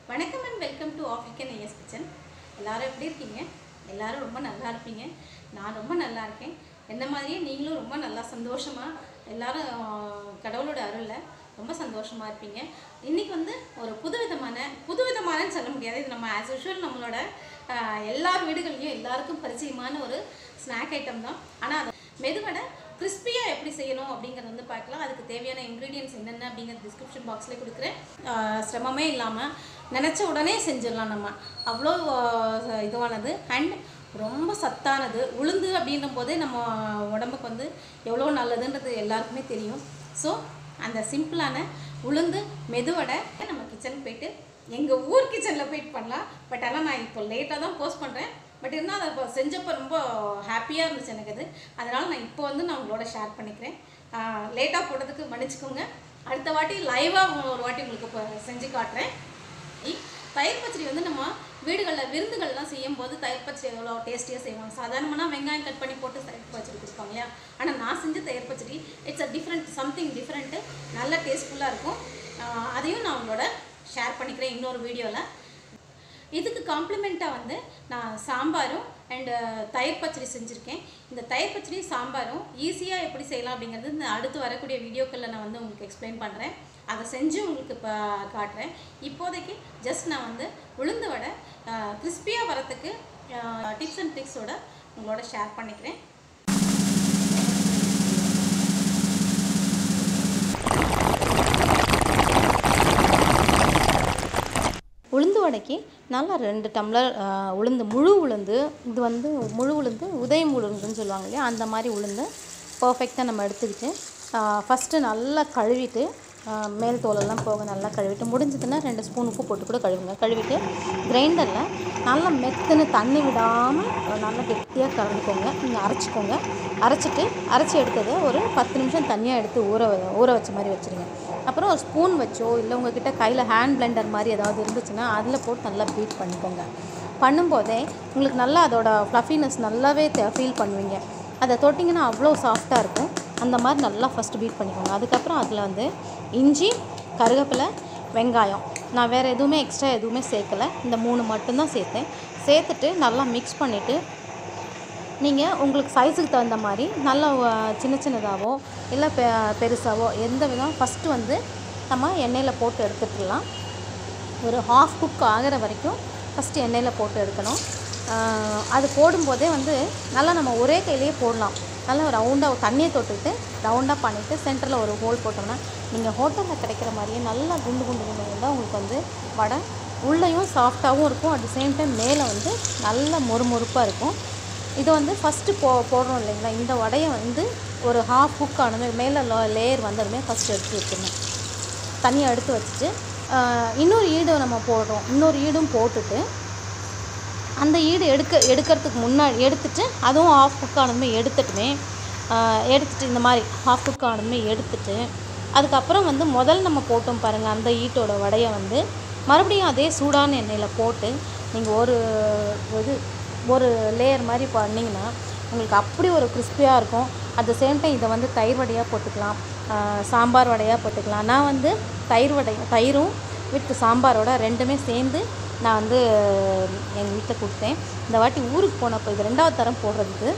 வணக்கம் and welcome to African AS kitchen எல்லாரும் எப்படி இருக்கீங்க எல்லாரும் ரொம்ப நல்லா இருப்பீங்க நான் ரொம்ப நல்லா இருக்கேன் என்ன மாதிரியே நீங்களும் ரொம்ப நல்லா சந்தோஷமாக எல்லாரும் ஆஹ், கடவுளோட அருளில் ரொம்ப சந்தோஷமாக இருப்பீங்க இன்றைக்கி வந்து ஒரு புதுவிதமான புதுவிதமானன்னு சொல்ல முடியாது இது நம்ம ஆஸ் யூஷுவல் நம்மளோட ஆஹ், எல்லார் வீடுகள்லையும் எல்லாருக்கும் பரிச்சயமான ஒரு ஸ்நாக் ஐட்டம் தான் ஆனால் அது மெதுவடை கிறிஸ்பியாக எப்படி செய்யணும் அப்படிங்கிறது வந்து பார்க்கலாம் அதுக்கு தேவையான இன்க்ரீடியன்ஸ் என்னென்ன அப்படிங்கிறது டிஸ்கிரிப்ஷன் பாக்ஸ்லேயே கொடுக்குறேன் ஆஹ் சிரமமே இல்லாமல் நினச்ச உடனே செஞ்சிடலாம் நம்ம அவ்வளோ ஆஹ் இதுவானது அண்ட் ரொம்ப சத்தானது உளுந்து அப்படின்னும் போதே நம்ம உடம்புக்கு வந்து எவ்வளோ நல்லதுன்றது எல்லாருக்குமே தெரியும் ஸோ அந்த சிம்பிளான உளுந்து மெதுவடை நம்ம கிச்சனுக்கு போயிட்டு எங்கள் ஊர் கிச்சனில் போயிட்டு பண்ணலாம் பட் ஆனால் நான் இப்போ லேட்டாக தான் போஸ்ட் பண்ணுறேன் பட் இருந்தால் அதை இப்போ செஞ்சப்போ ரொம்ப ஹாப்பியாக இருந்துச்சு எனக்கு அது அதனால் நான் இப்போ வந்து நான் உங்களோட ஷேர் பண்ணிக்கிறேன் லேட்டாக போட்டதுக்கு மன்னிச்சுக்கோங்க அடுத்த வாட்டி லைவாக ஒரு வாட்டி உங்களுக்கு இப்போ செஞ்சு காட்டுறேன் இ- தயிர் பச்சடி வந்து நம்ம வீடுகளில் விருந்துகள்லாம் செய்யும்போது தயிர் பச்சடி எவ்வளோ டேஸ்டியாக செய்வாங்க சாதாரணமாக வெங்காயம் கட் பண்ணி போட்டு தயிர் பச்சடி கொடுப்பாங்க இல்லையா ஆனால் நான் செஞ்ச தயிர் பச்சடி it's a different something different நல்ல டேஸ்ட்ஃபுல்லாக இருக்கும் ஆஹ் அதையும் நான் உங்களோட ஷேர் பண்ணிக்கிறேன் இன்னொரு வீடியோவில் இதுக்கு காம்ப்ளிமெண்ட்டாக வந்து நான் சாம்பாரும் அண்டு தயிர் பச்சடி செஞ்சுருக்கேன் இந்த தயிர் பச்சடி சாம்பாரும் ஈஸியாக எப்படி செய்யலாம் அப்படிங்கிறது இந்த அடுத்து வரக்கூடிய வீடியோக்களில் நான் வந்து உங்களுக்கு எக்ஸ்பிளைன் பண்ணுறேன் அதை செஞ்சு உங்களுக்கு இப்போ காட்டுறேன் இப்போதைக்கு ஜஸ்ட் நான் வந்து உளுந்து வடை கிறிஸ்பியாக வரத்துக்கு டிப்ஸ் அண்ட் ட்ரிக்ஸோட உங்களோட ஷேர் பண்ணிக்கிறேன் உளுந்து வடைக்கு நல்லா ரெண்டு டம்ளர் ஆ, உளுந்து முழு உளுந்து இது வந்து முழு உளுந்து உதயம் உளுந்துன்னு சொல்லுவாங்க இல்லையா அந்த மாதிரி உளுந்து பர்ஃபெக்டாக நம்ம எடுத்துக்கிட்டு ஃபஸ்ட்டு நல்லா கழுவிட்டு ஆ, மேல் தோலெல்லாம் போக நல்லா கழுவிட்டு முடிஞ்சதுன்னா ரெண்டு ஸ்பூன் உப்பு போட்டு கூட கழுவுங்க கழுவிட்டு கிரைண்டரில் நல்லா மெத்துன்னு தண்ணி விடாமல் நல்லா கெட்டியாக கலந்துக்கோங்க நீங்கள் அரைச்சிக்கோங்க அரைச்சிட்டு அரைச்சி எடுத்ததை ஒரு பத்து நிமிஷம் தனியாக எடுத்து ஊற வ- ஊற வச்ச மாதிரி வச்சுருங்க அப்புறம் ஒரு ஸ்பூன் வச்சோ இல்லை உங்ககிட்ட கையில் ஹேண்ட் பிளெண்டர் மாதிரி ஏதாவது இருந்துச்சுன்னா அதில் போட்டு நல்லா பீட் பண்ணிக்கோங்க பண்ணும்போதே உங்களுக்கு நல்லா அதோட ஃப்ளஃபினஸ் நல்லாவே ஃபீல் பண்ணுவீங்க அதை தொட்டிங்கன்னா அவ்வளோ சாஃப்டாக இருக்கும் அந்த மாதிரி நல்லா ஃபஸ்ட்டு பீட் பண்ணிக்கோங்க அதுக்கப்புறம் அதில் வந்து இஞ்சி கருவேப்பிலை வெங்காயம் நான் வேறு எதுவுமே எக்ஸ்ட்ரா எதுவுமே சேர்க்கலை இந்த மூணு மட்டும்தான் சேர்த்தேன் சேர்த்துட்டு நல்லா மிக்ஸ் பண்ணிவிட்டு நீங்கள் உங்களுக்கு சைஸுக்கு தகுந்த மாதிரி நல்லா அஹ், சின்ன சின்னதாகவோ இல்லை பெ பெருசாவோ எந்த விதம் ஃபஸ்ட்டு வந்து நம்ம எண்ணெயில் போட்டு எடுத்துட்டுலாம் ஒரு ஹாஃப் குக் ஆகிற வரைக்கும் ஃபஸ்ட்டு எண்ணெயில் போட்டு எடுக்கணும் ஆஹ் அது போடும்போதே வந்து நல்லா நம்ம ஒரே கையிலேயே போடலாம் நல்லா ரவுண்டாக தண்ணியை தொட்டுட்டு ரவுண்டாக பண்ணிவிட்டு சென்டரில் ஒரு ஹோல் போட்டோம்னா நீங்கள் ஹோட்டலில் கிடைக்கிற மாதிரியே நல்லா குண்டு குண்டு குண்டு இருந்தால் உங்களுக்கு வந்து வடை உள்ளேயும் சாஃப்டாகவும் இருக்கும் அட் த சேம் டைம் மேலே வந்து நல்ல மொறுமொறுப்பாக இருக்கும் இது வந்து ஃபஸ்ட்டு போ போடுறோம் இல்லைங்களா இந்த வடையை வந்து ஒரு ஹாஃப் குக் ஆனதுமே மேலே லேயர் வந்ததுமே ஃபஸ்ட்டு எடுத்து வச்சிடணும் தண்ணியை எடுத்து வச்சுட்டு ஆஹ், இன்னொரு ஈடு நம்ம போடுறோம் இன்னொரு ஈடும் போட்டுட்டு அந்த ஈடு எடுக்க எடுக்கிறதுக்கு முன்னாடி எடுத்துட்டு அதுவும் ஆஃப் குக் ஆனதுமே எடுத்துட்டுமே ஆஹ், எடுத்துட்டு இந்த மாதிரி ஆஃப் குக் ஆனதுமே எடுத்துட்டு அதுக்கப்புறம் வந்து முதல் நம்ம போட்டோம் பாருங்கள் அந்த ஈட்டோட வடையை வந்து மறுபடியும் அதே சூடான எண்ணெயில் போட்டு நீங்கள் ஒரு இது ஒரு லேயர் மாதிரி பண்ணிங்கன்னா உங்களுக்கு அப்படி ஒரு கிறிஸ்பியாக இருக்கும் அட் த சேம் டைம் இதை வந்து தயிர் வடையாக போட்டுக்கலாம் ஆஹ், சாம்பார் வடையாக போட்டுக்கலாம் நான் வந்து தயிர் வடை தயிரும் வித் சாம்பாரோட ரெண்டுமே சேர்ந்து நான் வந்து எங்கள் வீட்டில் கொடுத்தேன் இந்த வாட்டி ஊருக்கு போனப்போ இது ரெண்டாவது தரம் போடுறதுக்கு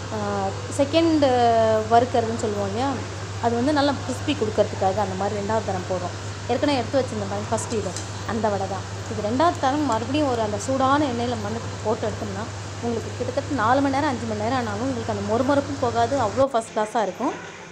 செகண்ட் வறுக்கிறதுன்னு சொல்லுவோம் இல்லையா அது வந்து நல்லா கிறிஸ்பி கொடுக்கறதுக்காக அந்த மாதிரி ரெண்டாவது தரம் போடுறோம் ஏற்கனவே எடுத்து வச்சிருந்த மாதிரி ஃபஸ்ட் இது அந்த வடை தான் இது ரெண்டாவது தரம் மறுபடியும் ஒரு அந்த சூடான எண்ணெயில் மண்ணு போட்டு எடுத்தோம்னா உங்களுக்கு கிட்டத்தட்ட நாலு மணி நேரம் அஞ்சு மணி நேரம் ஆனாலும் உங்களுக்கு அந்த மொறுமொறுப்பும் போகாது அவ்வளோ ஃபஸ்ட் கிளாஸாக இருக்கும்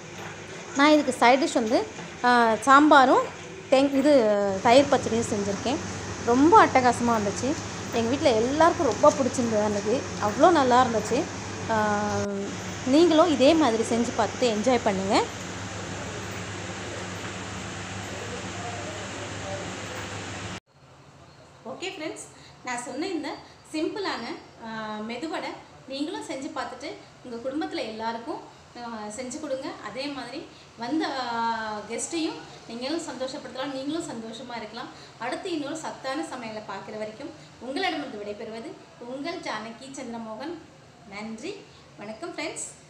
நான் இதுக்கு சைட் டிஷ் வந்து ஆ, சாம்பாரும் தேங் இது தயிர் பச்சடியும் செஞ்சுருக்கேன் ரொம்ப அட்டகாசமாக இருந்துச்சு எங்கள் வீட்டில் எல்லாருக்கும் ரொம்ப பிடிச்சிருந்தது அன்றைக்கி அவ்வளோ நல்லா இருந்துச்சு ஆ, நீங்களும் இதே மாதிரி செஞ்சு பார்த்துட்டு என்ஜாய் பண்ணுங்கள் ஓகே ஃப்ரெண்ட்ஸ் நான் சொன்ன இந்த சிம்பிளான ஆஹ், மெதுவடை நீங்களும் செஞ்சு பார்த்துட்டு உங்கள் குடும்பத்தில் எல்லாருக்கும் ஆஹ், செஞ்சு கொடுங்க அதே மாதிரி வந்த கெஸ்ட்டையும் நீங்களும் சந்தோஷப்படுத்தலாம் நீங்களும் சந்தோஷமாக இருக்கலாம் அடுத்து இன்னொரு சத்தான சமையலை பார்க்குற வரைக்கும் உங்களிடமிருந்து விடைபெறுவது உங்கள் ஜானகி சந்திரமோகன் நன்றி வணக்கம் ஃப்ரெண்ட்ஸ்